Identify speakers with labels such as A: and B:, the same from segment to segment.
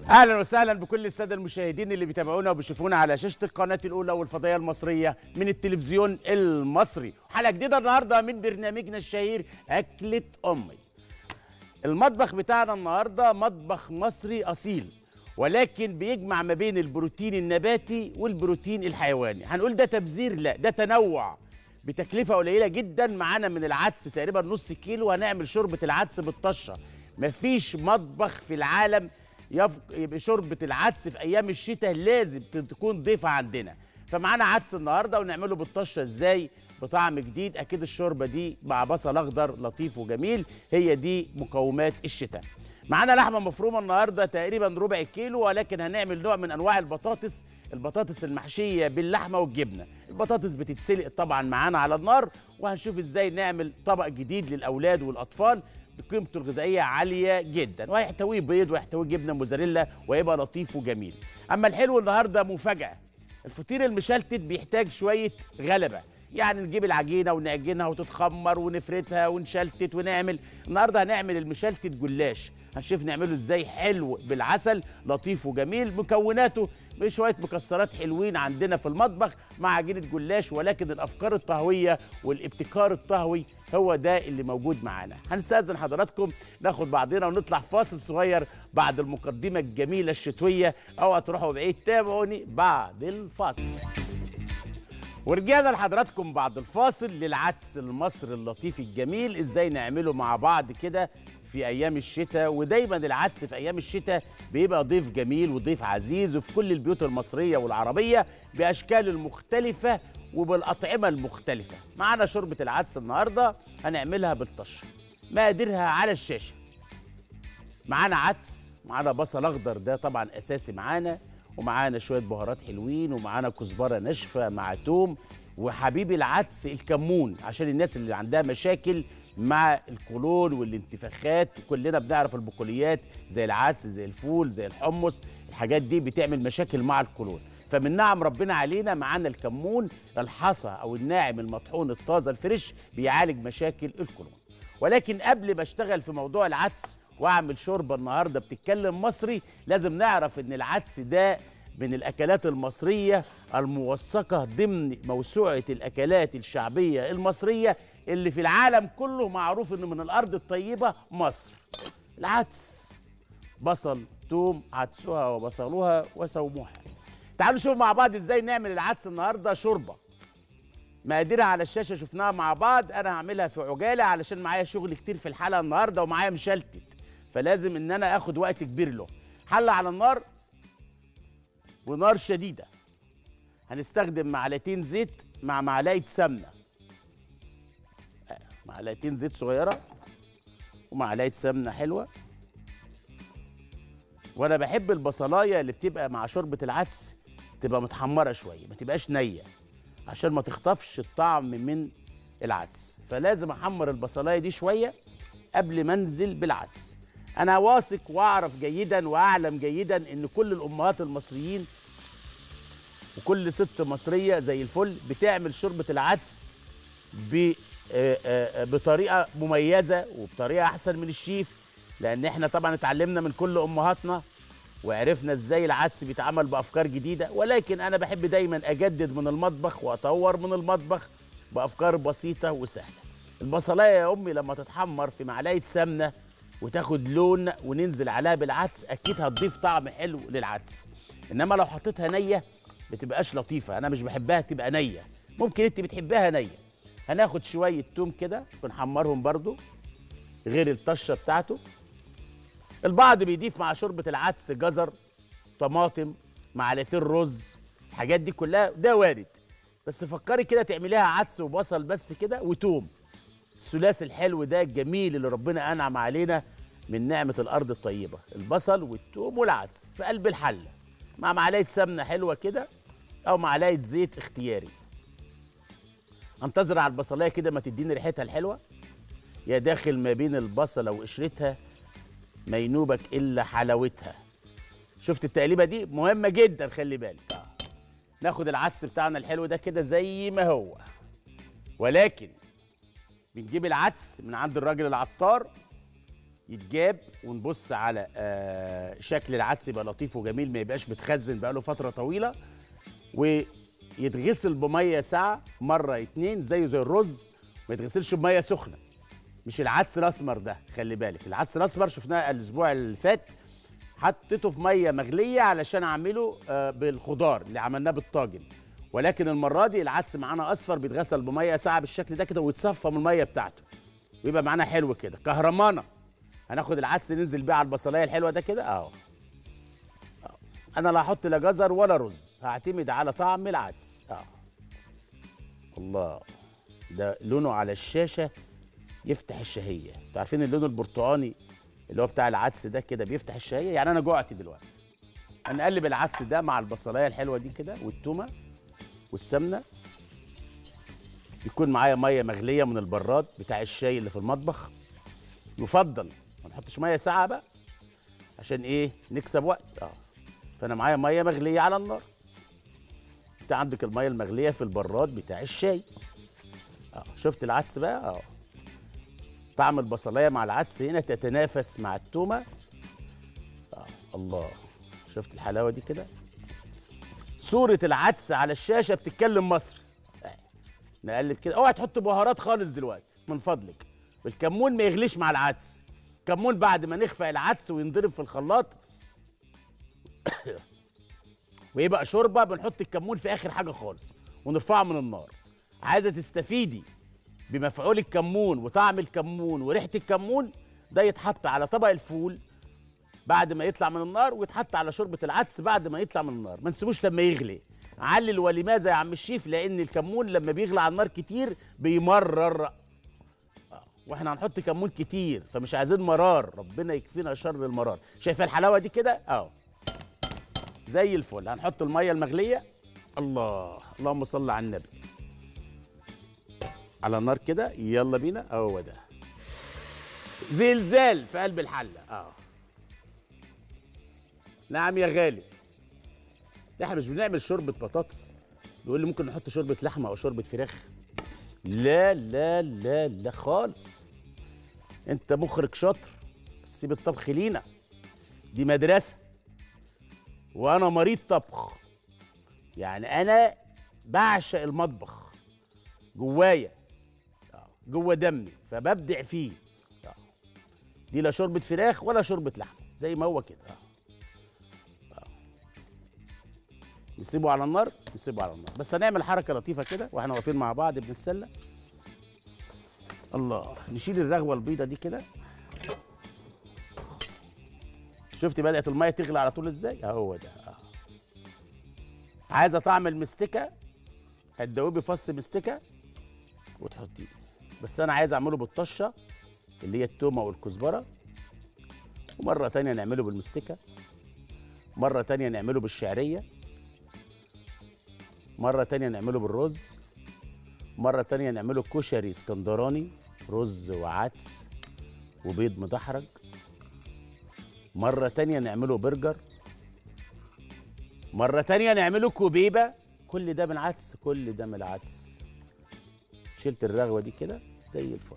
A: اهلا وسهلا بكل الساده المشاهدين اللي بيتابعونا وبيشوفونا على شاشه القناه الاولى والفضائيه المصريه من التلفزيون المصري حلقه جديده النهارده من برنامجنا الشهير اكله امي المطبخ بتاعنا النهارده مطبخ مصري اصيل ولكن بيجمع ما بين البروتين النباتي والبروتين الحيواني هنقول ده تبذير لا ده تنوع بتكلفه قليله جدا معانا من العدس تقريبا نص كيلو هنعمل شوربه العدس بالطشه مفيش مطبخ في العالم يبقى شوربه العدس في ايام الشتاء لازم تكون ضيفه عندنا فمعانا عدس النهارده ونعمله بالطشه ازاي بطعم جديد اكيد الشوربه دي مع بصل اخضر لطيف وجميل هي دي مقومات الشتاء معانا لحمه مفرومه النهارده تقريبا ربع كيلو ولكن هنعمل نوع من انواع البطاطس البطاطس المحشيه باللحمه والجبنه البطاطس بتتسلق طبعا معانا على النار وهنشوف ازاي نعمل طبق جديد للاولاد والاطفال قيمته الغذائيه عاليه جدا وهيحتويه بيض ويحتويه جبنه موزاريلا ويبقى لطيف وجميل اما الحلو النهارده مفاجاه الفطير المشلتت بيحتاج شويه غلبه يعني نجيب العجينه ونعجنها وتتخمر ونفردها ونشلتت ونعمل النهارده هنعمل المشلتت جلاش هنشوف نعمله ازاي حلو بالعسل لطيف وجميل مكوناته بشويه مكسرات حلوين عندنا في المطبخ مع عجينه جلاش ولكن الافكار الطهويه والابتكار الطهوي هو ده اللي موجود معانا هنستاذن حضراتكم ناخد بعضنا ونطلع فاصل صغير بعد المقدمه الجميله الشتويه اوعى تروحوا بعيد تابعوني بعد الفاصل ورجعنا لحضراتكم بعد الفاصل للعدس المصري اللطيف الجميل ازاي نعمله مع بعض كده في ايام الشتاء ودايما العدس في ايام الشتاء بيبقى ضيف جميل وضيف عزيز وفي كل البيوت المصريه والعربيه باشكاله المختلفه وبالاطعمه المختلفه معانا شوربه العدس النهارده هنعملها بالطشه مقاديرها على الشاشه معانا عدس معانا بصل اخضر ده طبعا اساسي معانا ومعانا شويه بهارات حلوين ومعانا كزبره ناشفه مع توم وحبيب العدس الكمون عشان الناس اللي عندها مشاكل مع القولون والانتفاخات كلنا بنعرف البقوليات زي العدس زي الفول زي الحمص الحاجات دي بتعمل مشاكل مع القولون فمن نعم ربنا علينا معانا الكمون الحصى او الناعم المطحون الطازه الفريش بيعالج مشاكل القولون ولكن قبل ما اشتغل في موضوع العدس واعمل شوربه النهارده بتتكلم مصري لازم نعرف ان العدس ده من الاكلات المصريه الموثقه ضمن موسوعه الاكلات الشعبيه المصريه اللي في العالم كله معروف انه من الارض الطيبه مصر العدس بصل توم عدسوها وبصلوها وسوموها تعالوا نشوف مع بعض ازاي نعمل العدس النهارده شوربه مقاديرها على الشاشه شفناها مع بعض انا هعملها في عجاله علشان معايا شغل كتير في الحلقه النهارده ومعايا مشلتت فلازم ان انا اخد وقت كبير له حله على النار ونار شديده هنستخدم معلقتين زيت مع معلقه سمنه معلقتين زيت صغيره ومعلقه سمنه حلوه وانا بحب البصلايه اللي بتبقى مع شوربه العدس تبقى متحمره شويه ما تبقاش نيه عشان ما تخطفش الطعم من العدس فلازم احمر البصلايه دي شويه قبل ما انزل بالعدس انا واثق واعرف جيدا واعلم جيدا ان كل الامهات المصريين وكل ست مصريه زي الفل بتعمل شوربه العدس ب بطريقه مميزه وبطريقه احسن من الشيف لان احنا طبعا اتعلمنا من كل امهاتنا وعرفنا ازاي العدس بيتعمل بافكار جديده ولكن انا بحب دايما اجدد من المطبخ واطور من المطبخ بافكار بسيطه وسهله البصلايه يا امي لما تتحمر في معلقه سمنه وتاخد لون وننزل عليها بالعدس اكيد هتضيف طعم حلو للعدس انما لو حطيتها نيه بتبقاش لطيفه انا مش بحبها تبقى نيه ممكن انت بتحبها نيه هناخد شويه توم كده ونحمرهم برضو غير الطشه بتاعته البعض بيضيف مع شوربه العدس جزر طماطم معلقتين رز الحاجات دي كلها ده وارد بس فكري كده تعمليها عدس وبصل بس كده وتوم الثلاثي الحلو ده الجميل اللي ربنا انعم علينا من نعمه الارض الطيبه البصل والثوم والعدس في قلب الحله مع معلقه سمنه حلوه كده او معلقه زيت اختياري انتظر على البصلايه كده ما تديني ريحتها الحلوه يا داخل ما بين البصله وقشرتها ما ينوبك الا حلاوتها شفت التقليبه دي مهمه جدا خلي بالك آه. ناخد العدس بتاعنا الحلو ده كده زي ما هو ولكن بنجيب العدس من عند الراجل العطار يتجاب ونبص على آه شكل العدس يبقى لطيف وجميل ما يبقاش متخزن بقاله فتره طويله ويتغسل بميه ساعه مره اتنين زيه زي الرز ما يتغسلش بميه سخنه مش العدس الاسمر ده خلي بالك العدس الاسمر شفناه الاسبوع اللي فات حطيته في ميه مغليه علشان اعمله آه بالخضار اللي عملناه بالطاجن ولكن المره دي العدس معانا اصفر بيتغسل بميه ساعه بالشكل ده كده ويتصفى من الميه بتاعته ويبقى معانا حلو كده كهرمانه هناخد العدس ننزل بيه على البصلايه الحلوه ده كده اهو أهو. انا لا هحط لا جزر ولا رز هعتمد على طعم العدس اه الله ده لونه على الشاشه يفتح الشهيه انتوا عارفين اللون البرتقاني اللي هو بتاع العدس ده كده بيفتح الشهيه يعني انا جوعت دلوقتي هنقلب العدس ده مع البصلايه الحلوه دي كده والتومه والسمنه يكون معايا ميه مغليه من البراد بتاع الشاي اللي في المطبخ يفضل ما نحطش ميه ساقعه بقى عشان ايه نكسب وقت اه فانا معايا ميه مغليه على النار انت عندك الميه المغليه في البراد بتاع الشاي اه شفت العدس بقى اه طعم البصلايه مع العدس هنا تتنافس مع التومه اه الله شفت الحلاوه دي كده صوره العدس على الشاشه بتتكلم مصري آه. نقلب كده اوعى تحط بهارات خالص دلوقتي من فضلك الكمون ما يغليش مع العدس كمون بعد ما نخفق العدس وينضرب في الخلاط ويبقى شوربه بنحط الكمون في اخر حاجه خالص ونرفعه من النار عايزه تستفيدي بمفعول الكمون وطعم الكمون وريحه الكمون ده يتحط على طبق الفول بعد ما يطلع من النار ويتحط على شوربه العدس بعد ما يطلع من النار ما نسيبوش لما يغلي علل ولماذا يا عم الشيف لان الكمون لما بيغلي على النار كتير بيمرر آه، واحنا هنحط كمون كتير فمش عايزين مرار ربنا يكفينا شر المرار شايفه الحلاوه دي كده اهو زي الفل هنحط الميه المغليه الله اللهم صل على النبي على النار كده يلا بينا هو ده زلزال في قلب الحله اه نعم يا غالي لا احنا مش بنعمل شوربه بطاطس بيقول لي ممكن نحط شوربه لحمه او شوربه فراخ لا لا لا لا خالص انت مخرج شاطر بس سيب الطبخ لينا دي مدرسه وانا مريض طبخ يعني انا بعشق المطبخ جوايا آه، جوه دمي فببدع فيه آه. دي لا شوربه فراخ ولا شوربه لحمه زي ما هو كده آه. آه. نسيبه على النار نسيبه على النار بس هنعمل حركه لطيفه كده واحنا واقفين مع بعض بنتسلى الله نشيل الرغوه البيضه دي كده شفتي بدات الميه تغلي على طول ازاي اهو ده آه. عايزه طعم المستكه هتدوبي فص مستكه وتحطيه بس انا عايز اعمله بالطشه اللي هي التومه والكزبره ومره تانية نعمله بالمستكه مره تانية نعمله بالشعريه مره تانية نعمله بالرز مره تانية نعمله كشري اسكندراني رز وعدس وبيض مدحرج مرة تانية نعمله برجر مرة تانية نعمله كوبيبة كل ده من العدس كل ده من العدس شلت الرغوة دي كده زي الفل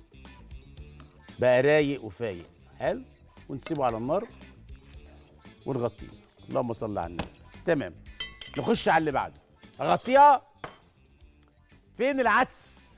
A: بقى رايق وفايق حلو ونسيبه على النار ونغطيه اللهم صل على النبي تمام نخش على اللي بعده اغطيها فين العدس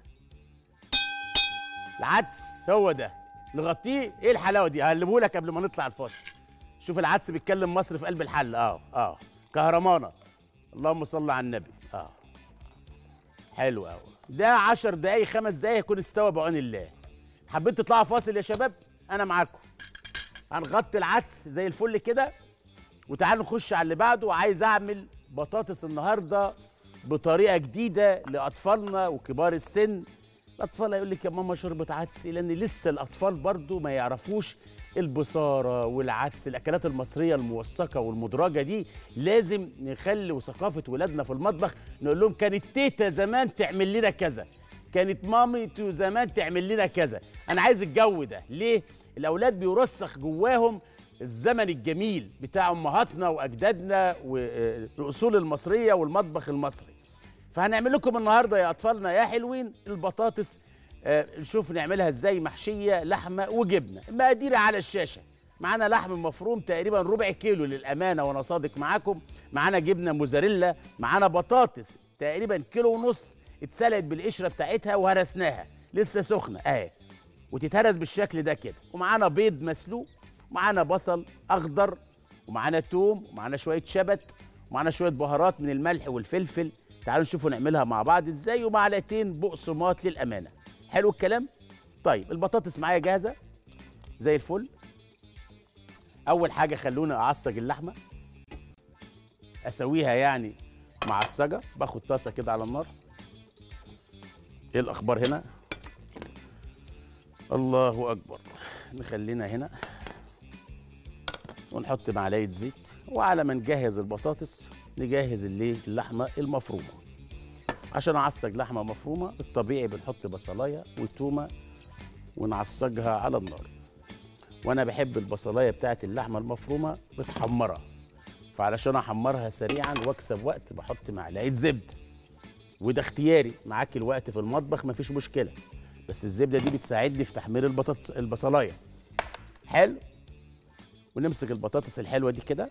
A: العدس هو ده نغطيه ايه الحلاوه دي هقلبه لك قبل ما نطلع الفاصل شوف العدس بيتكلم مصري في قلب الحل اه اه كهرمانه اللهم صل على النبي اه حلو قوي ده 10 دقايق خمس دقايق يكون استوى بعون الله حبيت تطلعوا فاصل يا شباب انا معاكم هنغطي العدس زي الفل كده وتعالوا نخش على اللي بعده وعايز اعمل بطاطس النهارده بطريقه جديده لاطفالنا وكبار السن الاطفال هيقول لك يا ماما شوربه عدس لان لسه الاطفال برضو ما يعرفوش البصاره والعدس الاكلات المصريه الموثقه والمدرجه دي لازم نخلي ثقافه ولادنا في المطبخ نقول لهم كانت تيتا زمان تعمل لنا كذا كانت مامتي زمان تعمل لنا كذا انا عايز الجو ده ليه الاولاد بيرسخ جواهم الزمن الجميل بتاع امهاتنا واجدادنا والاصول المصريه والمطبخ المصري فهنعمل لكم النهارده يا اطفالنا يا حلوين البطاطس آه نشوف نعملها ازاي محشيه لحمه وجبنه المقادير على الشاشه معانا لحم مفروم تقريبا ربع كيلو للامانه وانا صادق معاكم معانا جبنه موزاريلا معانا بطاطس تقريبا كيلو ونص اتسلقت بالقشره بتاعتها وهرسناها لسه سخنه اهي وتتهرس بالشكل ده كده ومعانا بيض مسلوق ومعانا بصل اخضر ومعانا توم ومعانا شويه شبت ومعانا شويه بهارات من الملح والفلفل تعالوا نشوفوا نعملها مع بعض ازاي ومعلقتين بقسماط للامانه حلو الكلام طيب البطاطس معايا جاهزه زي الفل اول حاجه خلونا اعصج اللحمه اسويها يعني معصجه باخد طاسه كده على النار ايه الاخبار هنا الله اكبر نخلينا هنا ونحط معلقه زيت وعلى ما نجهز البطاطس نجهز اللي اللحمه المفرومه عشان اعصج لحمه مفرومه الطبيعي بنحط بصلايه وتومه ونعصجها على النار وانا بحب البصلايه بتاعت اللحمه المفرومه متحمره فعلشان احمرها سريعا واكسب وقت بحط معلقه زبده وده اختياري معاك الوقت في المطبخ مفيش مشكله بس الزبده دي بتساعدني في تحمير البطاطس البصلايه حلو ونمسك البطاطس الحلوه دي كده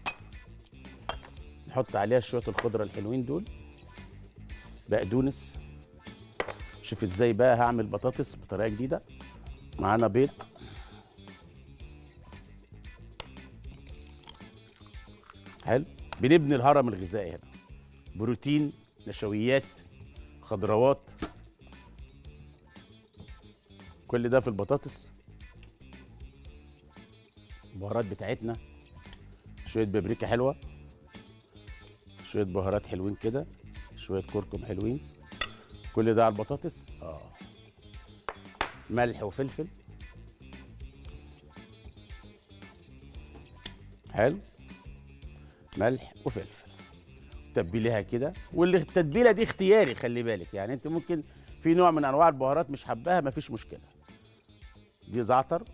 A: نحط عليها شويه الخضره الحلوين دول بقدونس شوف ازاي بقى هعمل بطاطس بطريقه جديده معانا بيض حلو بنبني الهرم الغذائي هنا بروتين نشويات خضروات كل ده في البطاطس البهارات بتاعتنا شويه بابريكا حلوه شويه بهارات حلوين كده شويه كركم حلوين كل ده على البطاطس اه ملح وفلفل حلو ملح وفلفل تبليها كده والتتبيله دي اختياري خلي بالك يعني انت ممكن في نوع من انواع البهارات مش حباها مفيش مشكله دي زعتر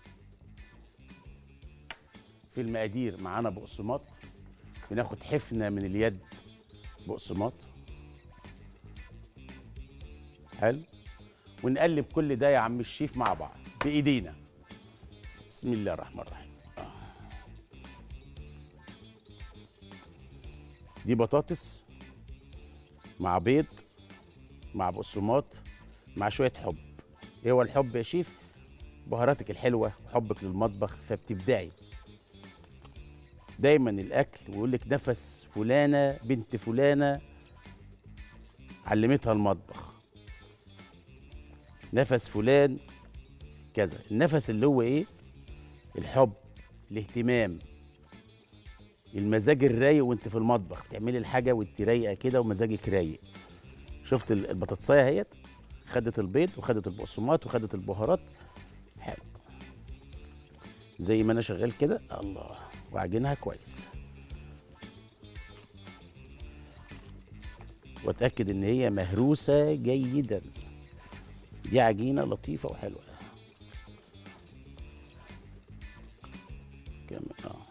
A: في المقادير معانا بقسماط بناخد حفنه من اليد بقسماط حلو ونقلب كل ده يا عم الشيف مع بعض بايدينا بسم الله الرحمن الرحيم آه. دي بطاطس مع بيض مع بقسماط مع شويه حب ايه هو الحب يا شيف بهاراتك الحلوه وحبك للمطبخ فبتبدعي دايما الاكل ويقول لك نفس فلانه بنت فلانه علمتها المطبخ نفس فلان كذا النفس اللي هو ايه الحب الاهتمام المزاج الرايق وانت في المطبخ تعملي الحاجه وانت رايقه كده ومزاجك رايق شفت البطاطسايه اهيت خدت البيض وخدت البقسماط وخدت البهارات حلو زي ما انا شغال كده الله واعجنها كويس واتاكد ان هي مهروسه جيدا دي عجينه لطيفه وحلوه كمان اه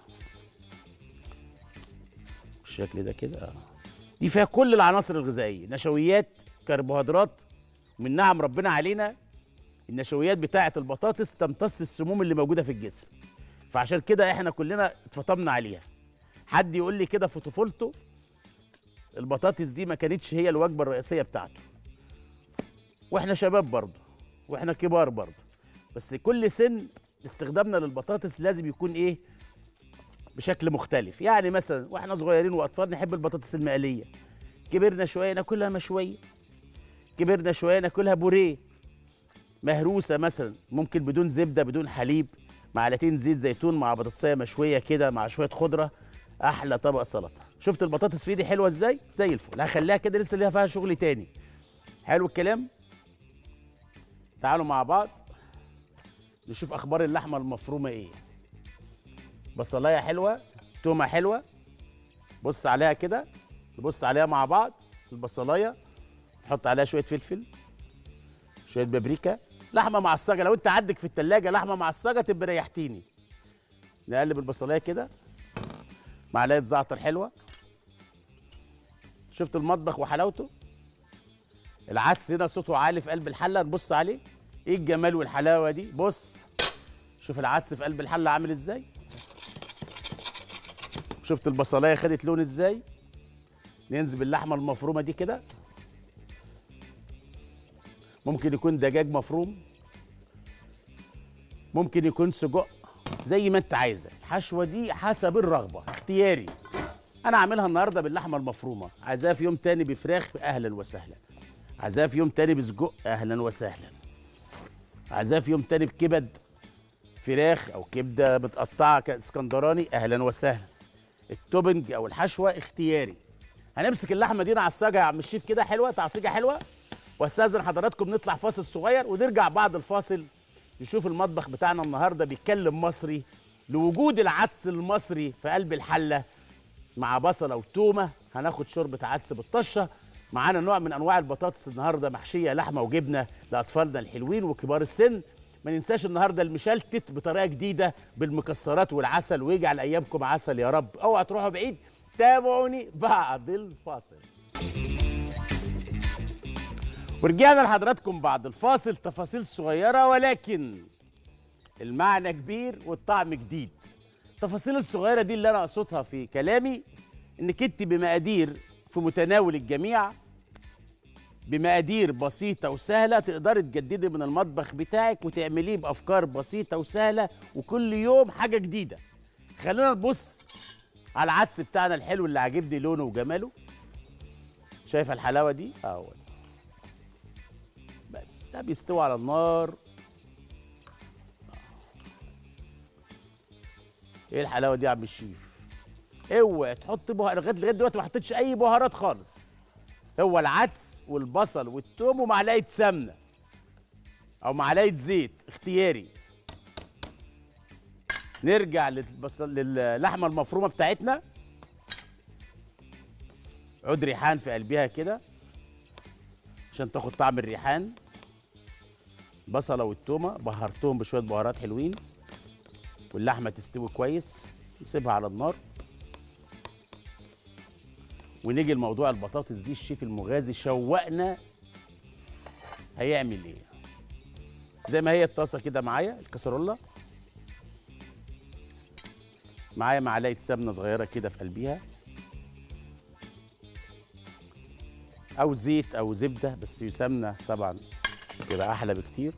A: بالشكل ده كده اه دي فيها كل العناصر الغذائيه نشويات كربوهيدرات من نعم ربنا علينا النشويات بتاعه البطاطس تمتص السموم اللي موجوده في الجسم فعشان كده احنا كلنا اتفطمنا عليها حد يقول لي كده في طفولته البطاطس دي ما كانتش هي الوجبه الرئيسيه بتاعته واحنا شباب برضه واحنا كبار برضه بس كل سن استخدامنا للبطاطس لازم يكون ايه بشكل مختلف يعني مثلا واحنا صغيرين واطفال نحب البطاطس المقليه كبرنا شويه ناكلها مشويه كبرنا شويه ناكلها بوريه مهروسه مثلا ممكن بدون زبده بدون حليب معلقتين زيت زيتون مع بطاطسيه مشويه كده مع شويه خضره احلى طبق سلطه شفت البطاطس في ايدي حلوه ازاي زي الفل هخليها كده لسه ليها فيها شغل تاني حلو الكلام تعالوا مع بعض نشوف اخبار اللحمه المفرومه ايه بصلايه حلوه تومه حلوه بص عليها كده نبص عليها مع بعض البصلايه نحط عليها شويه فلفل شويه بابريكا لحمه معصجه لو انت عندك في التلاجة لحمه معصجه تبقى ريحتيني نقلب البصلايه كده معلقه زعتر حلوه شفت المطبخ وحلاوته العدس هنا صوته عالي في قلب الحله نبص عليه ايه الجمال والحلاوه دي بص شوف العدس في قلب الحله عامل ازاي شفت البصلايه خدت لون ازاي ننزل باللحمه المفرومه دي كده ممكن يكون دجاج مفروم ممكن يكون سجق زي ما انت عايزه الحشوه دي حسب الرغبه اختياري انا عاملها النهارده باللحمه المفرومه عايزاها في يوم تاني بفراخ اهلا وسهلا عايزاها في يوم تاني بسجق اهلا وسهلا عايزاها في يوم تاني بكبد فراخ او كبده متقطعه اسكندراني اهلا وسهلا التوبنج او الحشوه اختياري هنمسك اللحمه دي نعصجها يا عم الشيف كده حلوه تعصيجه حلوه واستاذن حضراتكم نطلع فاصل صغير ونرجع بعد الفاصل نشوف المطبخ بتاعنا النهارده بيتكلم مصري لوجود العدس المصري في قلب الحله مع بصله وتومه هناخد شوربه عدس بالطشه معانا نوع من انواع البطاطس النهارده محشيه لحمه وجبنه لاطفالنا الحلوين وكبار السن ما ننساش النهارده المشلتت بطريقه جديده بالمكسرات والعسل ويجعل ايامكم عسل يا رب اوعى تروحوا بعيد تابعوني بعد الفاصل ورجعنا لحضراتكم بعد الفاصل تفاصيل صغيرة ولكن المعنى كبير والطعم جديد التفاصيل الصغيرة دي اللي أنا أقصدها في كلامي إنك أنت بمقادير في متناول الجميع بمقادير بسيطة وسهلة تقدري تجددي من المطبخ بتاعك وتعمليه بأفكار بسيطة وسهلة وكل يوم حاجة جديدة خلونا نبص على العدس بتاعنا الحلو اللي عاجبني لونه وجماله شايفة الحلاوة دي؟ أهو بس ده بيستوي على النار ايه الحلاوه دي يا عم الشيف اوعى تحط بهار لغايه لغايه دلوقتي ما حطيتش اي بهارات خالص هو العدس والبصل والثوم ومعلقه سمنه او معلقه زيت اختياري نرجع للبصل للحمه المفرومه بتاعتنا عود ريحان في قلبها كده عشان تاخد طعم الريحان بصله والتومه بهرتهم بشويه بهارات حلوين واللحمه تستوي كويس نسيبها على النار ونيجي لموضوع البطاطس دي الشيف المغازي شوقنا هيعمل ايه زي ما هي الطاسه كده معايا الكسرولة معايا معلقه سمنه صغيره كده في قلبيها او زيت او زبده بس سمنه طبعا يبقى احلى بكتير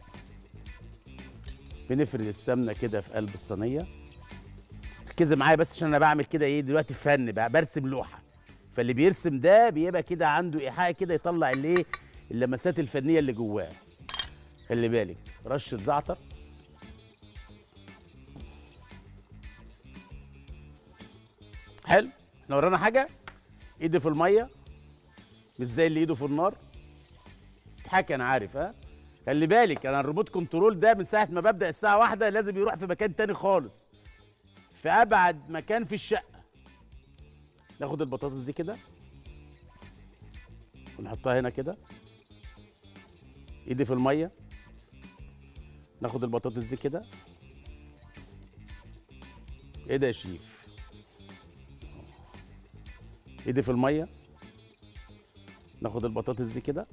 A: بنفرد السمنه كده في قلب الصينيه ركزي معايا بس عشان انا بعمل كده ايه دلوقتي فن بقى برسم لوحه فاللي بيرسم ده بيبقى كده عنده ايحاء كده يطلع الايه اللمسات الفنيه اللي جواه خلي بالك رشه زعتر حلو احنا ورانا حاجه ايدي في الميه مش زي اللي ايده في النار تضحكي انا عارف ها خلي بالك انا الريموت كنترول ده من ساعه ما ببدا الساعه واحدة لازم يروح في مكان تاني خالص في ابعد مكان في الشقه ناخد البطاطس دي كده ونحطها هنا كده ايدي في الميه ناخد البطاطس دي كده ايه ده يا شيف ايدي في الميه ناخد البطاطس دي كده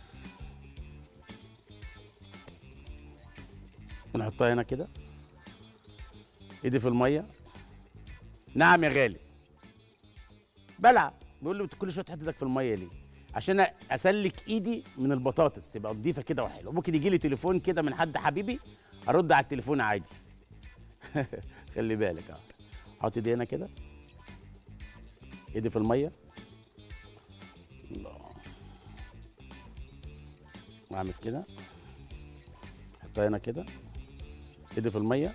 A: ونحطها هنا كده ايدي في الميه نعم يا غالي بلعب بيقول لي كل شويه تحط ايدك في الميه ليه عشان اسلك ايدي من البطاطس تبقى نضيفه كده وحلوه ممكن يجي لي تليفون كده من حد حبيبي ارد على التليفون عادي خلي بالك اه حط ايدي هنا كده ايدي في الميه الله واعمل كده احطها هنا كده ايدي في الميه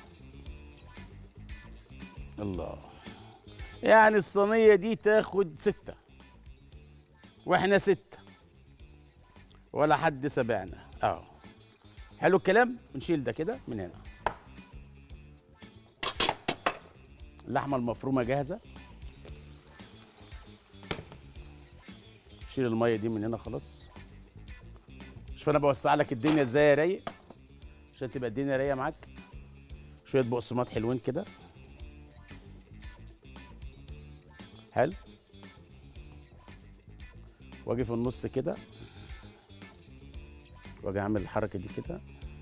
A: الله يعني الصينيه دي تاخد ستة واحنا ستة ولا حد سبعنا اه حلو الكلام نشيل ده كده من هنا اللحمه المفرومه جاهزه شيل الميه دي من هنا خلاص شوف انا بوسع لك الدنيا ازاي يا رايق عشان تبقى الدنيا رايقه معاك شويه بقسماط حلوين كده حلو واجي في النص كده واجي اعمل الحركه دي كده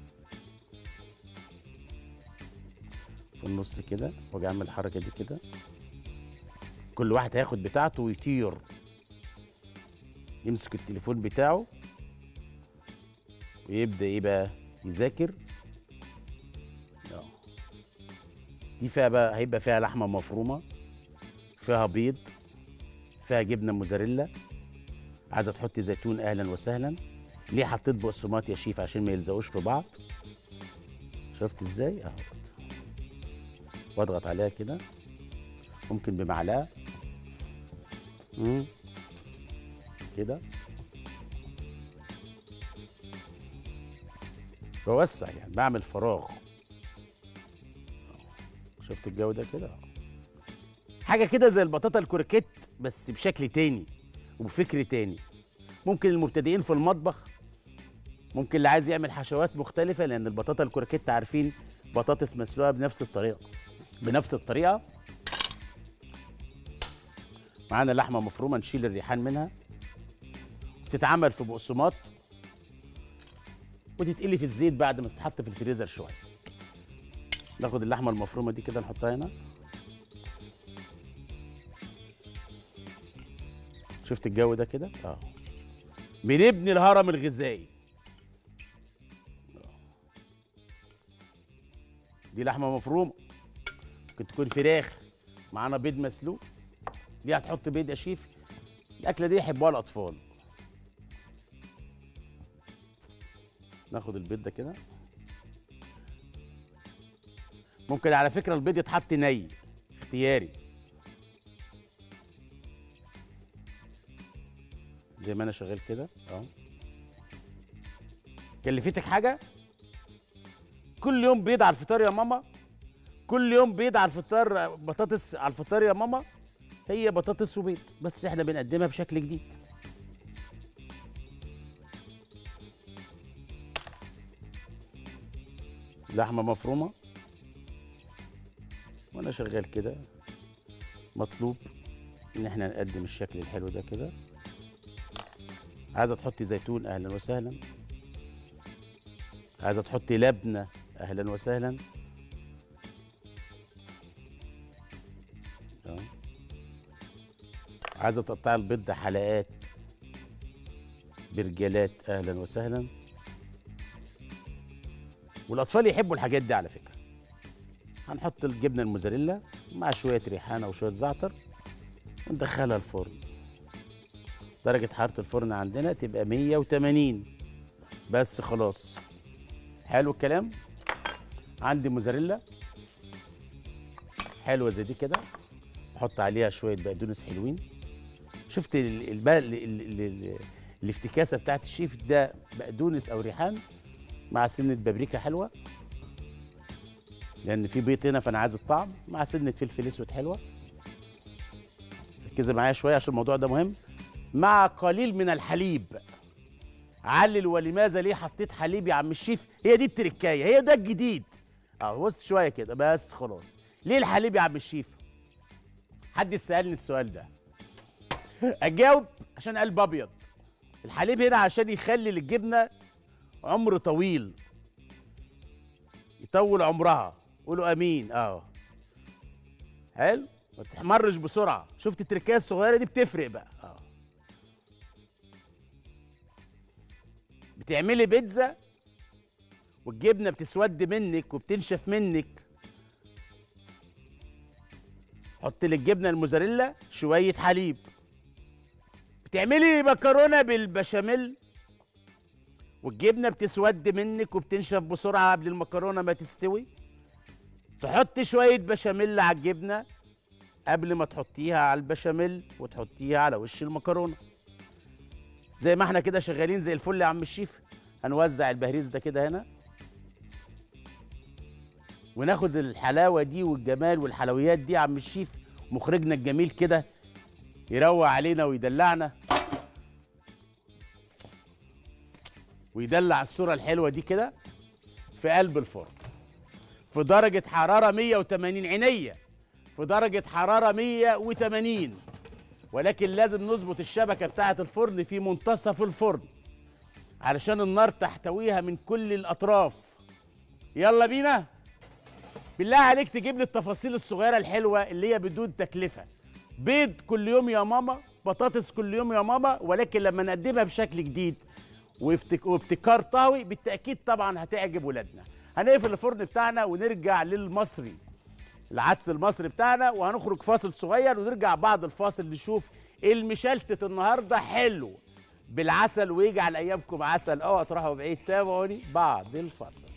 A: في النص كده واجي اعمل الحركه دي كده كل واحد هياخد بتاعته ويطير يمسك التليفون بتاعه ويبدا ايه بقى يذاكر آه. دي فيها بقى هيبقى فيها لحمه مفرومه فيها بيض فيها جبنه موزاريلا عايزه تحطي زيتون اهلا وسهلا ليه حطيت بقسماط يا شيف عشان ما يلزقوش في بعض شفت ازاي اهو واضغط عليها كده ممكن بمعلقه مم. كده بوسع يعني بعمل فراغ شفت الجو ده كده حاجه كده زي البطاطا الكوركيت بس بشكل تاني وبفكر تاني ممكن المبتدئين في المطبخ ممكن اللي عايز يعمل حشوات مختلفه لان البطاطا الكوركيت عارفين بطاطس مسلوقه بنفس الطريقه بنفس الطريقه معانا لحمه مفرومه نشيل الريحان منها تتعمل في بقسماط وتتقلي في الزيت بعد ما تتحط في الفريزر شويه ناخد اللحمه المفرومه دي كده نحطها هنا شفت الجو ده كده اه بنبني الهرم الغذائي دي لحمه مفرومه ممكن تكون فراخ معانا بيض مسلوق دي هتحط بيض يا شيف الاكله دي يحبوها الاطفال ناخد البيض ده كده ممكن على فكره البيض يتحط ني اختياري زي ما انا شغال كده اهو كلفتك حاجه كل يوم بيض على الفطار يا ماما كل يوم بيض على الفطار بطاطس على الفطار يا ماما هي بطاطس وبيض بس احنا بنقدمها بشكل جديد لحمه مفرومه وانا شغال كده مطلوب ان احنا نقدم الشكل الحلو ده كده عايزه تحطي زيتون اهلا وسهلا عايزه تحطي لبنه اهلا وسهلا أهو. عايزه تقطعي البيض ده حلقات برجلات اهلا وسهلا والاطفال يحبوا الحاجات دي على فكره هنحط الجبنه الموزاريلا مع شويه ريحانه وشويه زعتر وندخلها الفرن درجه حراره الفرن عندنا تبقى 180 بس خلاص حلو الكلام عندي موزاريلا حلوه زي دي كده احط عليها شويه بقدونس حلوين شفت ال- الب- ال- ال- ال- الافتكاسه بتاعت الشيف ده بقدونس او ريحان مع سنه بابريكا حلوه لان في بيض هنا فانا عايز الطعم مع سنه فلفل اسود حلوه ركزي معايا شويه عشان الموضوع ده مهم مع قليل من الحليب علل ولماذا ليه حطيت حليب يا عم الشيف هي دي التركايه هي ده الجديد اه بص شويه كده بس خلاص ليه الحليب يا عم الشيف حد يسالني السؤال ده اجاوب عشان قلب ابيض الحليب هنا عشان يخلي للجبنه عمر طويل يطول عمرها قولوا امين اه حلو ما تحمرش بسرعه شفت التركيه الصغيره دي بتفرق بقى اه بتعملي بيتزا والجبنه بتسود منك وبتنشف منك حط للجبنه الموزاريلا شويه حليب بتعملي مكرونه بالبشاميل والجبنه بتسود منك وبتنشف بسرعه قبل المكرونه ما تستوي تحط شويه بشاميل على الجبنه قبل ما تحطيها على البشاميل وتحطيها على وش المكرونه زي ما احنا كده شغالين زي الفل يا عم الشيف هنوزع البهريز ده كده هنا وناخد الحلاوه دي والجمال والحلويات دي يا عم الشيف مخرجنا الجميل كده يروق علينا ويدلعنا ويدلع الصوره الحلوه دي كده في قلب الفرن في درجه حراره 180 عينيه في درجه حراره 180 ولكن لازم نظبط الشبكه بتاعه الفرن في منتصف الفرن علشان النار تحتويها من كل الاطراف يلا بينا بالله عليك تجيب لي التفاصيل الصغيره الحلوه اللي هي بدون تكلفه بيض كل يوم يا ماما بطاطس كل يوم يا ماما ولكن لما نقدمها بشكل جديد وافتك- وابتكار طهوي بالتاكيد طبعا هتعجب ولادنا هنقفل الفرن بتاعنا ونرجع للمصري العدس المصري بتاعنا وهنخرج فاصل صغير ونرجع بعد الفاصل نشوف المشلتت النهارده حلو بالعسل ويجعل ايامكم عسل اوعوا تروحوا بعيد تابعوني بعد الفاصل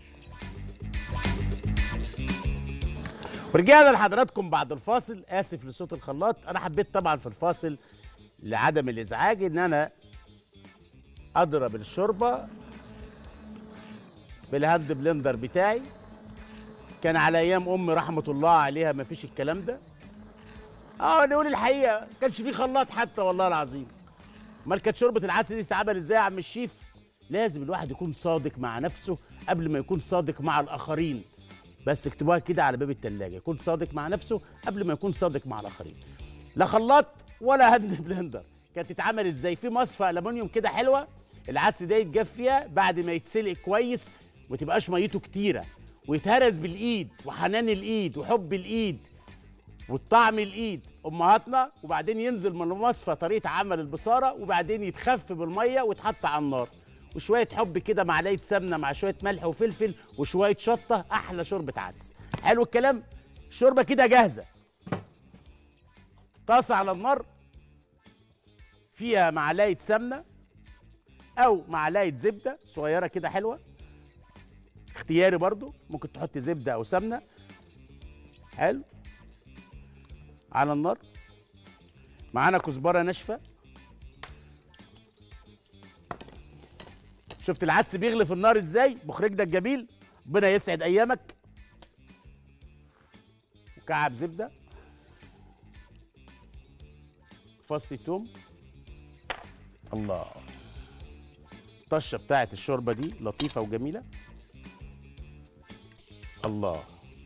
A: ورجعنا لحضراتكم بعد الفاصل اسف لصوت الخلاط انا حبيت طبعا في الفاصل لعدم الازعاج ان انا اضرب الشوربه بالهاند بلندر بتاعي كان على ايام امي رحمه الله عليها ما فيش الكلام ده اه نقول الحقيقه ما كانش في خلاط حتى والله العظيم امال كانت شوربه العدس دي تتعمل ازاي يا عم الشيف لازم الواحد يكون صادق مع نفسه قبل ما يكون صادق مع الاخرين بس اكتبوها كده على باب التلاجة يكون صادق مع نفسه قبل ما يكون صادق مع الاخرين لا خلاط ولا هاند بلندر كانت تتعمل ازاي في مصفى الومنيوم كده حلوه العدس ده يتجاب فيها بعد ما يتسلق كويس وما تبقاش ميته كتيره ويتهرس بالايد وحنان الايد وحب الايد والطعم الايد امهاتنا وبعدين ينزل من المصفى طريقه عمل البصاره وبعدين يتخف بالميه ويتحط على النار وشويه حب كده معلقه سمنه مع شويه ملح وفلفل وشويه شطه احلى شوربه عدس حلو الكلام الشوربه كده جاهزه طاسه على النار فيها معلقه سمنه او معلقه زبده صغيره كده حلوه اختياري برضو ممكن تحط زبده او سمنه حلو على النار معانا كزبره ناشفه شفت العدس بيغلي في النار ازاي مخرجنا الجميل ربنا يسعد ايامك وكعب زبده فص توم الله الطشه بتاعت الشوربه دي لطيفه وجميله الله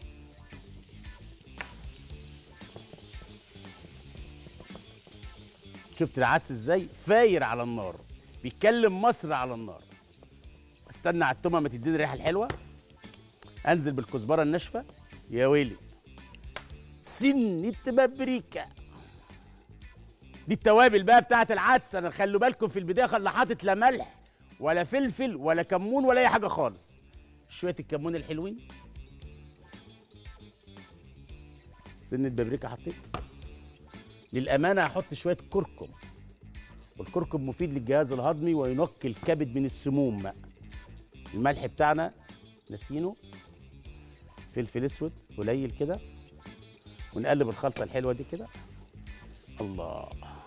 A: شفت العدس ازاي فاير على النار بيتكلم مصر على النار استنى على التومه ما تديني الريحه الحلوه انزل بالكزبره الناشفه يا ويلي سنة بابريكا دي التوابل بقى بتاعت العدس انا خلوا بالكم في البدايه خلي حاطط لا ملح ولا فلفل ولا كمون ولا اي حاجه خالص شويه الكمون الحلوين سنة بابريكا حطيت للأمانة هحط شوية كركم والكركم مفيد للجهاز الهضمي وينقي الكبد من السموم الملح بتاعنا نسينه فلفل اسود قليل كده ونقلب الخلطة الحلوة دي كده الله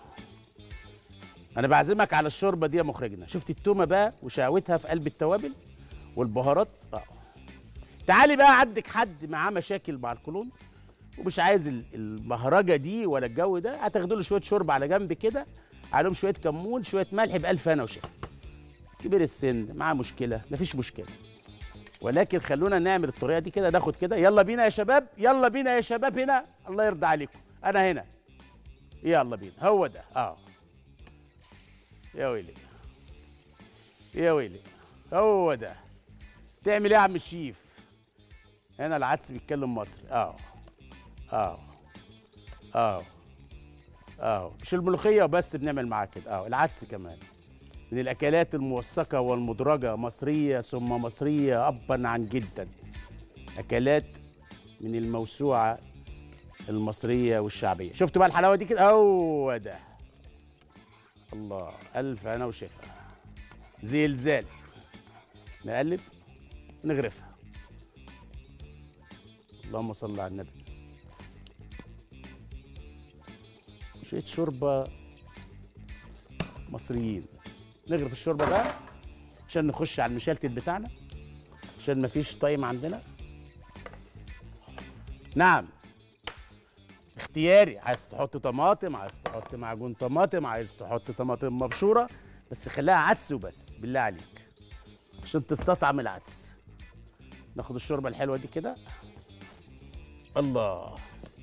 A: أنا بعزمك على الشوربة دي يا مخرجنا شفت التومة بقى وشاوتها في قلب التوابل والبهارات اه تعالي بقى عندك حد معاه مشاكل مع القولون ومش عايز ال- البهرجه دي ولا الجو ده هتاخدوا له شويه شوربه على جنب كده عليهم شويه كمون شويه ملح بألف هنا وشفا كبير السن معاه مشكله مفيش مشكله ولكن خلونا نعمل الطريقه دي كده ناخد كده يلا بينا يا شباب يلا بينا يا شباب هنا الله يرضى عليكم انا هنا يلا بينا هو ده اه يا ويلي يا ويلي هو ده تعمل ايه يا عم الشيف هنا العدس بيتكلم مصري اه اه اه اه مش الملوخيه وبس بنعمل معاها كده اه العدس كمان من الاكلات الموثقه والمدرجه مصريه ثم مصريه ابا عن جدا اكلات من الموسوعه المصريه والشعبيه شفتوا بقى الحلاوه دي كده هو ده الله الف انا وشفا زلزال نقلب نغرفها اللهم صل على النبي شويه شوربه مصريين نغرف الشوربه بقى عشان نخش على المشلتت بتاعنا عشان مفيش تايم عندنا نعم اختياري عايز تحط طماطم عايز تحط معجون طماطم عايز تحط طماطم مبشوره بس خليها عدس وبس بالله عليك عشان تستطعم العدس ناخد الشوربه الحلوه دي كده الله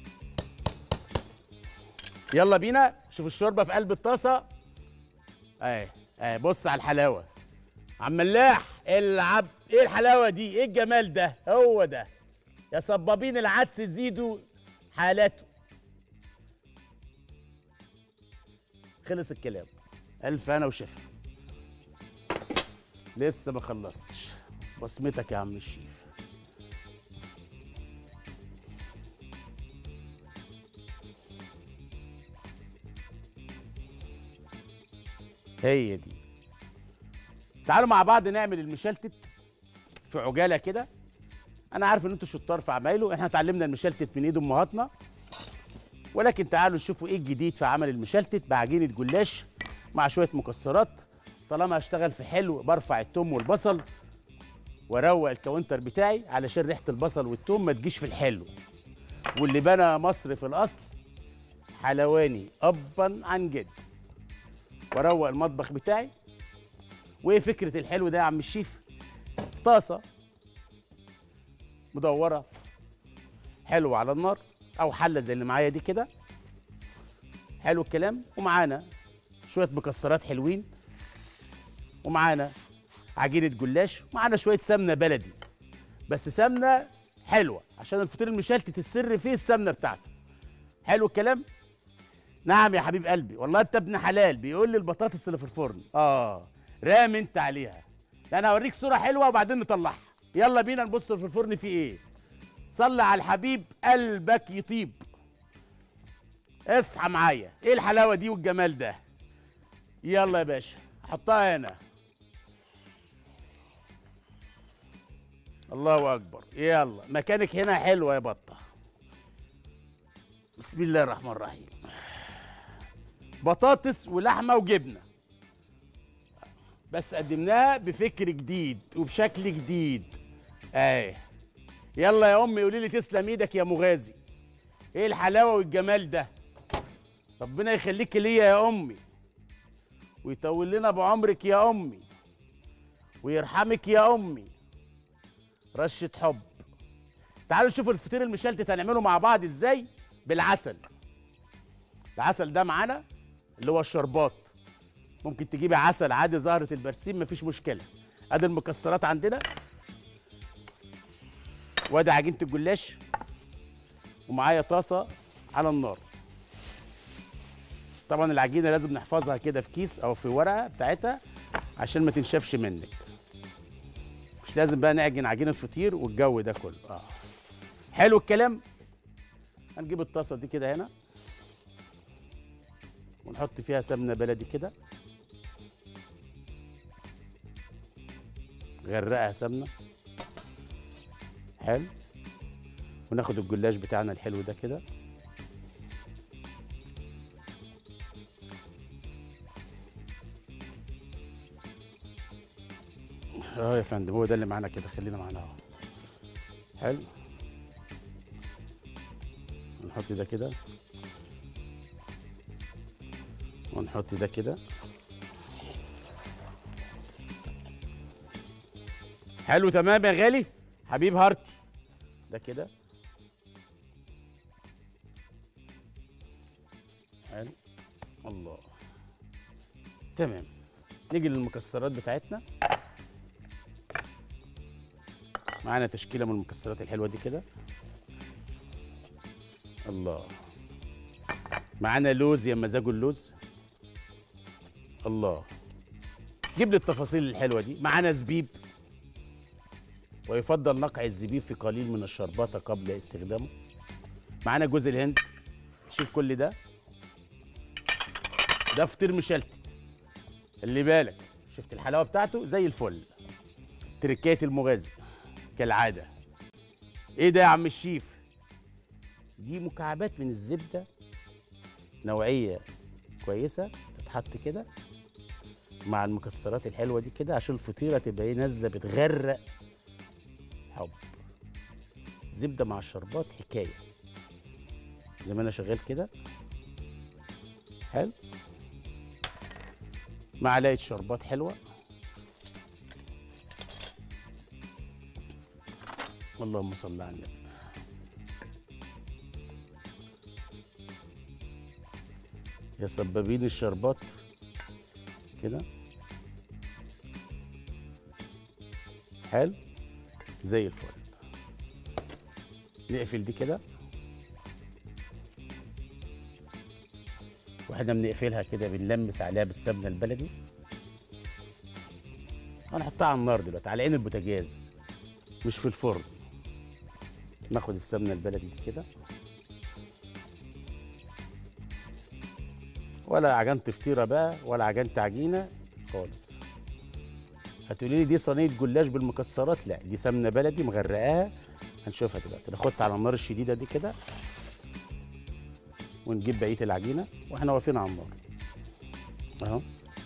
A: يلا بينا شوف الشوربه في قلب الطاسه اهي اهي بص على الحلاوه عم ملاح العب ايه الحلاوه دي ايه الجمال ده هو ده يا صبابين العدس زيدوا حالاته خلص الكلام الف انا وشفا لسه ما خلصتش بصمتك يا عم الشيف هي دي تعالوا مع بعض نعمل المشلتت في عجاله كده انا عارف ان انتوا شطار في عمايله احنا اتعلمنا المشلتت من ايد امهاتنا ولكن تعالوا نشوفوا ايه الجديد في عمل المشلتت بعجينه جلاش مع شويه مكسرات طالما هشتغل في حلو برفع التوم والبصل واروق الكاونتر بتاعي علشان ريحه البصل والتوم ما تجيش في الحلو واللي بنى مصر في الاصل حلواني ابا عن جد واروق المطبخ بتاعي وايه فكره الحلو ده يا عم الشيف طاسه مدوره حلوه على النار او حله زي اللي معايا دي كده حلو الكلام ومعانا شويه مكسرات حلوين ومعانا عجينه جلاش ومعانا شويه سمنه بلدي بس سمنه حلوه عشان الفطير المشلتت السر فيه السمنه بتاعته حلو الكلام نعم يا حبيب قلبي والله انت ابن حلال بيقول لي البطاطس اللي في الفرن اه رام انت عليها لا انا هوريك صوره حلوه وبعدين نطلعها يلا بينا نبص في الفرن في ايه صلي على الحبيب قلبك يطيب اصحى معايا ايه الحلاوه دي والجمال ده يلا يا باشا حطها هنا الله اكبر يلا مكانك هنا حلوه يا بطه بسم الله الرحمن الرحيم بطاطس ولحمه وجبنه بس قدمناها بفكر جديد وبشكل جديد ايه يلا يا امي قولي لي تسلم ايدك يا مغازي ايه الحلاوه والجمال ده ربنا يخليك ليا يا امي ويطول لنا بعمرك يا امي ويرحمك يا امي رشه حب تعالوا نشوفوا الفطير المشلتت هنعمله مع بعض ازاي بالعسل العسل ده معانا اللي هو الشربات ممكن تجيبي عسل عادي زهره البرسيم مفيش مشكله ادي المكسرات عندنا وادي عجينه الجلاش ومعايا طاسه على النار طبعا العجينه لازم نحفظها كده في كيس او في ورقه بتاعتها عشان ما تنشفش منك مش لازم بقى نعجن عجينه فطير والجو ده كله اه حلو الكلام هنجيب الطاسه دي كده هنا ونحط فيها سمنه بلدي كده غرقها سمنه حلو وناخد الجلاش بتاعنا الحلو ده كده اه يا فندم هو ده اللي معانا كده خلينا معانا اهو حلو نحط ده كده ونحط ده كده حلو تمام يا غالي حبيب هارتي ده كده حلو الله تمام نيجي للمكسرات بتاعتنا معانا تشكيله من المكسرات الحلوه دي كده الله معانا لوز يا مزاجه اللوز الله جيب لي التفاصيل الحلوه دي معانا زبيب ويفضل نقع الزبيب في قليل من الشربات قبل استخدامه معانا جوز الهند شيل كل ده ده فطير مشلتت اللي بالك شفت الحلاوه بتاعته زي الفل تركايه المغازي كالعاده ايه ده يا عم الشيف دي مكعبات من الزبده نوعيه كويسه تتحط كده مع المكسرات الحلوه دي كده عشان الفطيره تبقى ايه نازله بتغرق حب زبده مع الشربات حكايه زي ما انا شغال كده حلو معلقه شربات حلوه اللهم صل على النبي يا سبابين الشربات كده حلو زي الفل نقفل دي كده واحنا بنقفلها كده بنلمس عليها بالسمنه البلدي هنحطها على النار دلوقتي على عين البوتاجاز مش في الفرن ناخد السمنه البلدي دي كده ولا عجنت فطيره بقى ولا عجنت عجينه خالص هتقولي لي دي صينيه جلاش بالمكسرات لا دي سمنه بلدي مغرقاها هنشوفها دلوقتي ناخدها على النار الشديده دي كده ونجيب بقيه العجينه واحنا واقفين على النار اهو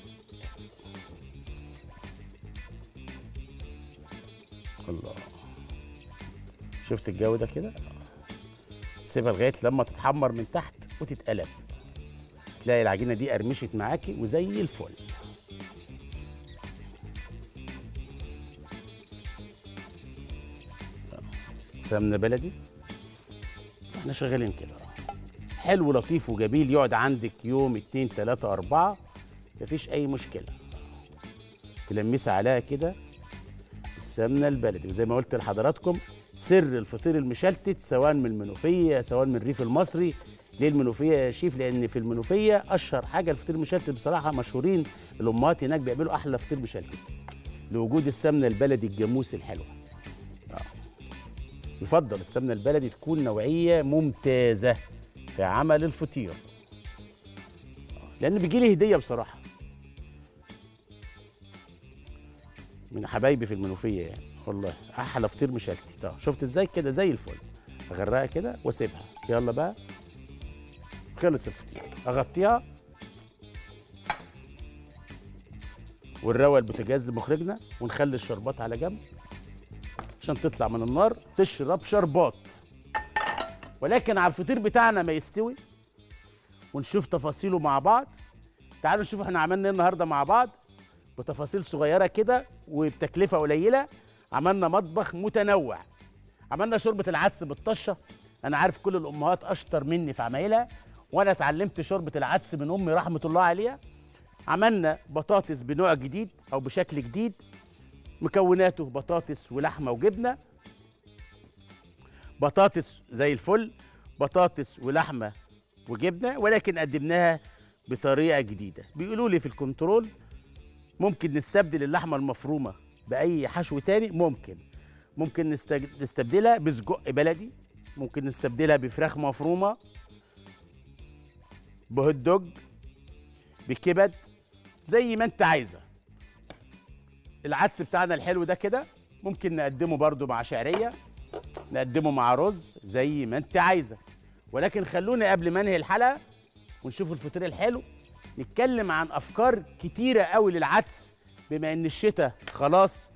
A: الله شفت الجو ده كده سيبها لغايه لما تتحمر من تحت وتتقلب تلاقي العجينه دي قرمشت معاكي وزي الفل سمنه بلدي احنا شغالين كده حلو لطيف وجميل يقعد عندك يوم اتنين تلاتة أربعة مفيش أي مشكلة تلمسي عليها كده السمنة البلدي وزي ما قلت لحضراتكم سر الفطير المشلتت سواء من المنوفية سواء من الريف المصري ليه المنوفية يا شيف لأن في المنوفية أشهر حاجة الفطير المشلتت بصراحة مشهورين الأمهات هناك بيعملوا أحلى فطير مشلتت لوجود السمنة البلدي الجاموس الحلوة آه. يفضل السمنة البلدي تكون نوعية ممتازة في عمل الفطير لان بيجي لي هديه بصراحه من حبايبي في المنوفيه يعني والله احلى فطير مشلتت اه شفت ازاي كده زي الفل اغرقها كده واسيبها يلا بقى خلص الفطير اغطيها ونروق البوتاجاز لمخرجنا ونخلي الشربات على جنب عشان تطلع من النار تشرب شربات ولكن على الفطير بتاعنا ما يستوي ونشوف تفاصيله مع بعض تعالوا نشوف احنا عملنا ايه النهارده مع بعض بتفاصيل صغيره كده وبتكلفه قليله عملنا مطبخ متنوع عملنا شوربه العدس بالطشه انا عارف كل الامهات اشطر مني في عمايلها وانا اتعلمت شوربه العدس من امي رحمه الله عليها عملنا بطاطس بنوع جديد او بشكل جديد مكوناته بطاطس ولحمه وجبنه بطاطس زي الفل بطاطس ولحمه وجبنه ولكن قدمناها بطريقه جديده بيقولوا لي في الكنترول ممكن نستبدل اللحمه المفرومه باي حشو تاني ممكن ممكن نستج- نستبدلها بسجق بلدي ممكن نستبدلها بفراخ مفرومه بهوت دوج بكبد زي ما انت عايزه العدس بتاعنا الحلو ده كده ممكن نقدمه برضو مع شعريه نقدمه مع رز زي ما انت عايزه ولكن خلونا قبل ما انهي الحلقه ونشوف الفطير الحلو نتكلم عن افكار كتيره قوي للعدس بما ان الشتاء خلاص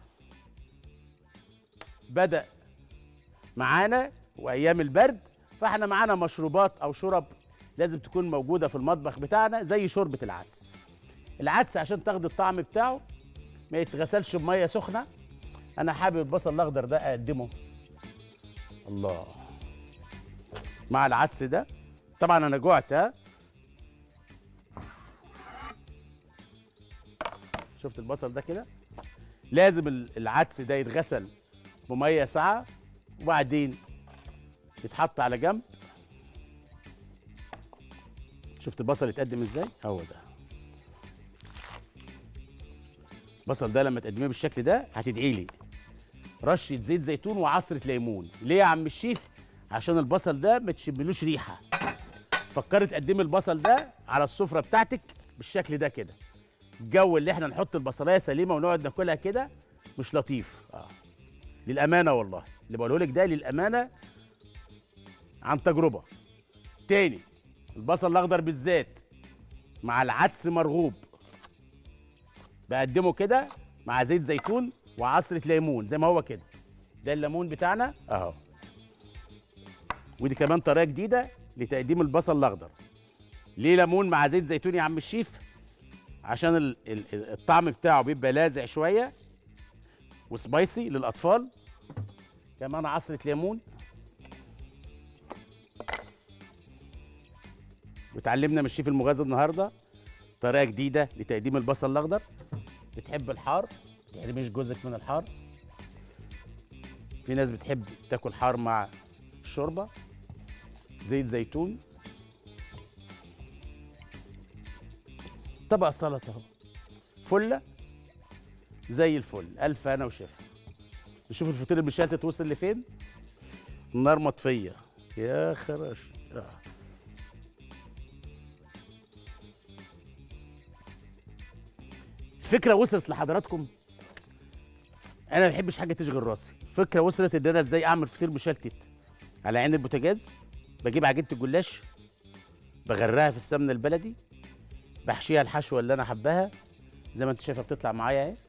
A: بدا معانا وايام البرد فاحنا معانا مشروبات او شرب لازم تكون موجوده في المطبخ بتاعنا زي شوربه العدس العدس عشان تاخد الطعم بتاعه ما يتغسلش بميه سخنه انا حابب البصل الاخضر ده اقدمه الله مع العدس ده طبعا انا جوعت ها شفت البصل ده كده لازم ال- العدس ده يتغسل بميه ساعه وبعدين يتحط على جنب شفت البصل يتقدم ازاي هو ده البصل ده لما تقدميه بالشكل ده هتدعي لي رشه زيت زيتون وعصره ليمون ليه يا عم الشيف عشان البصل ده ما تشملوش ريحه فكرت تقدمي البصل ده على السفره بتاعتك بالشكل ده كده الجو اللي احنا نحط البصلايه سليمه ونقعد ناكلها كده مش لطيف اه للامانه والله اللي بقوله لك ده للامانه عن تجربه تاني البصل الاخضر بالذات مع العدس مرغوب بقدمه كده مع زيت زيتون وعصره ليمون زي ما هو كده ده الليمون بتاعنا اهو ودي كمان طريقه جديده لتقديم البصل الاخضر ليه ليمون مع زيت زيتون يا عم الشيف عشان ال- ال- ال- الطعم بتاعه بيبقى لاذع شويه وسبايسي للاطفال كمان عصره ليمون وتعلمنا من الشيف المغازي النهارده طريقه جديده لتقديم البصل الاخضر بتحب الحار ما تحرميش جوزك من الحار في ناس بتحب تاكل حار مع الشوربه زيت زيتون طبق سلطه اهو فله زي الفل الف انا وشفا نشوف الفطير المشلتت وصل لفين النار مطفيه يا خرش آه. الفكره وصلت لحضراتكم انا ما بحبش حاجه تشغل راسي الفكره وصلت ان انا ازاي اعمل فطير مشلتت على عين البوتاجاز بجيب عجينه الجلاش بغرقها في السمنه البلدي بحشيها الحشوه اللي انا حباها زي ما انت شايفه بتطلع معايا اهي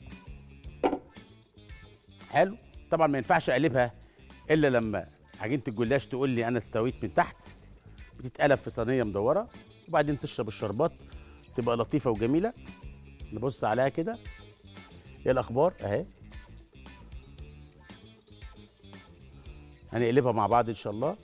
A: حلو طبعا ما ينفعش اقلبها الا لما عجينه الجلاش تقول لي انا استويت من تحت بتتقلب في صينيه مدوره وبعدين تشرب الشربات تبقى لطيفه وجميله نبص عليها كده ايه الاخبار اهي هنقلبها مع بعض ان شاء الله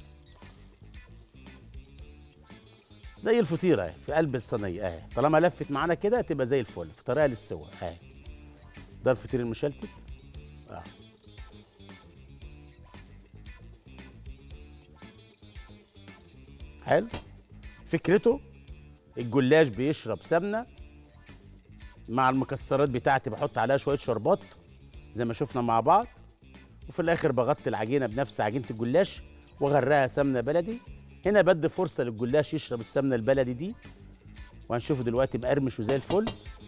A: زي الفطيره اهي في قلب الصينيه اهي طالما لفت معانا كده تبقى زي الفل في طريقه للسوا اهي ده الفطير المشلتت اه حلو فكرته الجلاش بيشرب سمنه مع المكسرات بتاعتي بحط عليها شويه شربات زي ما شفنا مع بعض وفي الاخر بغطي العجينه بنفس عجينه الجلاش واغرقها سمنه بلدي هنا بدي فرصه للجلاش يشرب السمنه البلدي دي وهنشوفه دلوقتي مقرمش وزي الفل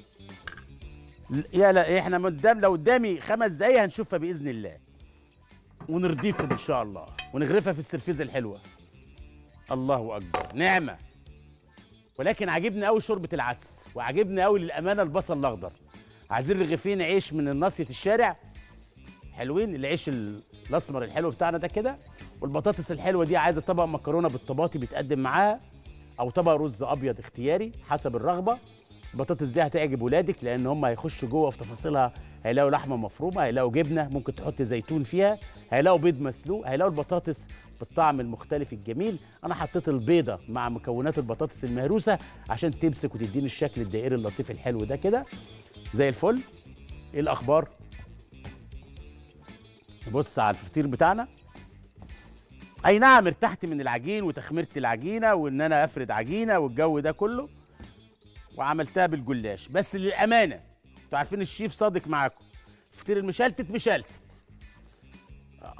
A: يا لا احنا قدام لو قدامي خمس دقايق هنشوفها باذن الله ونرضيكم ان شاء الله ونغرفها في السرفيزه الحلوه الله اكبر نعمه ولكن عاجبني قوي شوربه العدس وعاجبني قوي للامانه البصل الاخضر عايزين رغيفين عيش من ناصيه الشارع حلوين العيش ال- الاسمر الحلو بتاعنا ده كده والبطاطس الحلوه دي عايزه طبق مكرونه بالطماطم بيتقدم معاها او طبق رز ابيض اختياري حسب الرغبه البطاطس دي هتعجب ولادك لان هم هيخشوا جوه في تفاصيلها هيلاقوا لحمه مفرومه هيلاقوا جبنه ممكن تحط زيتون فيها هيلاقوا بيض مسلوق هيلاقوا البطاطس بالطعم المختلف الجميل انا حطيت البيضه مع مكونات البطاطس المهروسه عشان تمسك وتديني الشكل الدائري اللطيف الحلو ده كده زي الفل ايه الاخبار نبص على الفطير بتاعنا اي نعم ارتحت من العجين وتخميرة العجينه وان انا افرد عجينه والجو ده كله وعملتها بالجلاش بس للامانه انتوا عارفين الشيف صادق معاكم الفطير المشلتت مشلتت آه.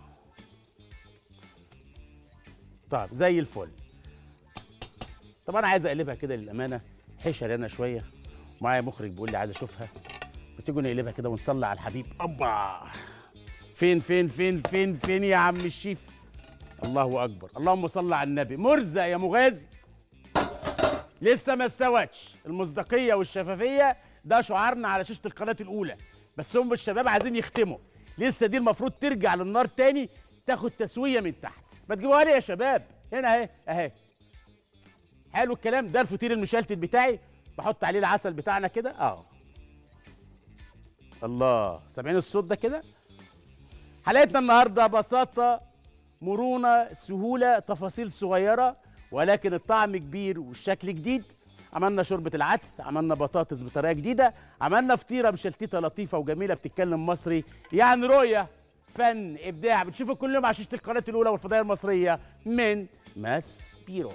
A: طيب زي الفل طب انا عايز اقلبها كده للامانه حشر انا شويه معايا مخرج بيقول لي عايز اشوفها بتيجوا نقلبها كده ونصلي على الحبيب ابا فين فين فين فين فين يا عم الشيف الله اكبر اللهم صل على النبي مرزق يا مغازي لسه ما استوتش المصداقيه والشفافيه ده شعارنا على شاشه القناه الاولى بس هم الشباب عايزين يختموا لسه دي المفروض ترجع للنار تاني تاخد تسويه من تحت ما تجيبوها لي يا شباب هنا اهي اهي حلو الكلام ده الفطير المشلتت بتاعي بحط عليه العسل بتاعنا كده اه الله سامعين الصوت ده كده حلقتنا النهارده بساطه مرونه سهوله تفاصيل صغيره ولكن الطعم كبير والشكل جديد عملنا شوربه العدس عملنا بطاطس بطريقه جديده عملنا فطيره مشلتته لطيفه وجميله بتتكلم مصري يعني رؤيه فن ابداع بتشوفوا كل يوم على شاشه القناه الاولى والفضائيه المصريه من ماس بيرو